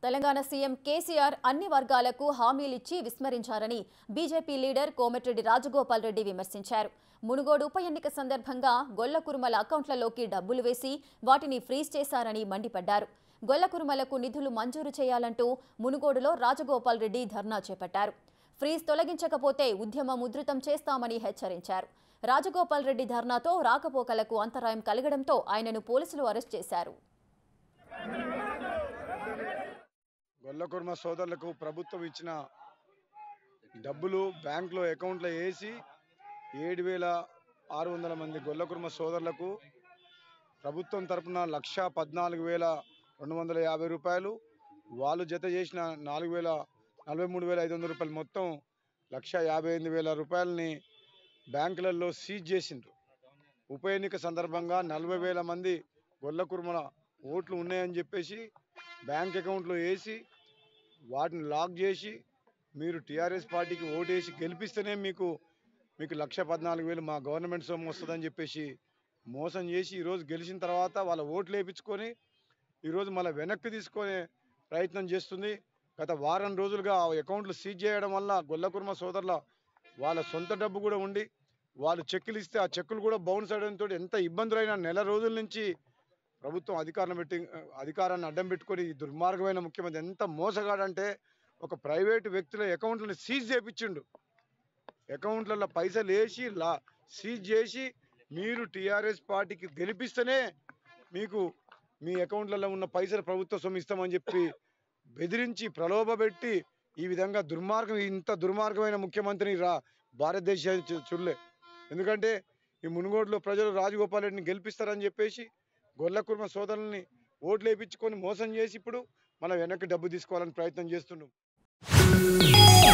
Telangana CM KCR అన్ని వర్గాలకు హామీలిచ్చి విస్మరించారని బీజేపీ లీడర్ కోమటిరెడ్డి రాజగోపాల్ రెడ్డి విమర్శించారు మునుగోడు ఉప ఎన్నిక సందర్భంగా గొల్ల కురుమల అకౌంట్లలోకి డబ్బులు వేసి వాటిని ఫ్రీజ్ చేశారని మండిపడ్డారు గొల్ల కురుమలకు నిధులు మంజూరు చేయాలంటూ మునుగోడులో రాజగోపాల్ రెడ్డి ధర్నా చేపట్టారు ఫ్రీజ్ తొలగించకపోతే ఉద్యమం ఉధృతం చేస్తామని హెచ్చరించారు రాజగోపాల్ రెడ్డి ధర్నాతో రాకపోకలకు అంతరాయం కలగడంతో ఆయనను పోలీసులు అరెస్ట్ చేశారు గొల్లకుర్మ సోదరులకు ప్రభుత్వం ఇచ్చిన డబ్బులు బ్యాంకులో అకౌంట్లో వేసి ఏడు వేల ఆరు వందల మంది గొల్లకుర్మ సోదరులకు ప్రభుత్వం తరపున లక్ష పద్నాలుగు వేల రెండు వందల యాభై రూపాయలు వాళ్ళు జత చేసిన నాలుగు వేల నలభై మూడు వేల ఐదు వందల రూపాయలు మొత్తం లక్ష యాభై ఎనిమిది వేల రూపాయలని బ్యాంకులలో సీజ్ చేసిండ్రు ఉప ఎన్నిక సందర్భంగా నలభై వేల మంది గొల్లకుర్మల ఓట్లు ఉన్నాయని చెప్పేసి బ్యాంక్ అకౌంట్లో వేసి వాటిని లాక్ చేసి మీరు టీఆర్ఎస్ పార్టీకి ఓటేసి గెలిపిస్తేనే మీకు మీకు లక్ష పద్నాలుగు వేలు మా గవర్నమెంట్ సొమ్ము వస్తుందని చెప్పేసి మోసం చేసి ఈరోజు గెలిచిన తర్వాత వాళ్ళ ఓట్లు వేయించుకొని ఈరోజు మళ్ళీ వెనక్కి తీసుకునే ప్రయత్నం చేస్తుంది గత వారం రోజులుగా ఆ అకౌంట్లు సీజ్ చేయడం వల్ల గొల్లకుర్మ సోదరుల వాళ్ళ సొంత డబ్బు కూడా ఉండి వాళ్ళు చెక్కులు ఇస్తే ఆ చెక్కులు కూడా బౌన్స్ అవడంతో ఎంత ఇబ్బందులైనా నెల రోజుల నుంచి ప్రభుత్వం అధికారం పెట్టి అధికారాన్ని అడ్డం పెట్టుకొని ఈ దుర్మార్గమైన ముఖ్యమంత్రి ఎంత మోసగాడంటే ఒక ప్రైవేటు వ్యక్తుల అకౌంట్లను సీజ్ చేపించిండు అకౌంట్లలో పైసలు వేసి లా సీజ్ చేసి మీరు టీఆర్ఎస్ పార్టీకి గెలిపిస్తేనే మీకు మీ అకౌంట్లలో ఉన్న పైసలు ప్రభుత్వ సొమ్ము ఇస్తామని చెప్పి బెదిరించి ప్రలోభపెట్టి ఈ విధంగా దుర్మార్గం ఇంత దుర్మార్గమైన ముఖ్యమంత్రిని రా భారతదేశం చూడలే ఎందుకంటే ఈ మునుగోడులో ప్రజలు రాజగోపాల్ రెడ్డిని గెలిపిస్తారని చెప్పేసి గొల్ల కుర్మ సోదరుల్ని ఓట్లు వేయించుకొని మోసం చేసి ఇప్పుడు మన వెనక్కి డబ్బు తీసుకోవాలని ప్రయత్నం చేస్తున్నాం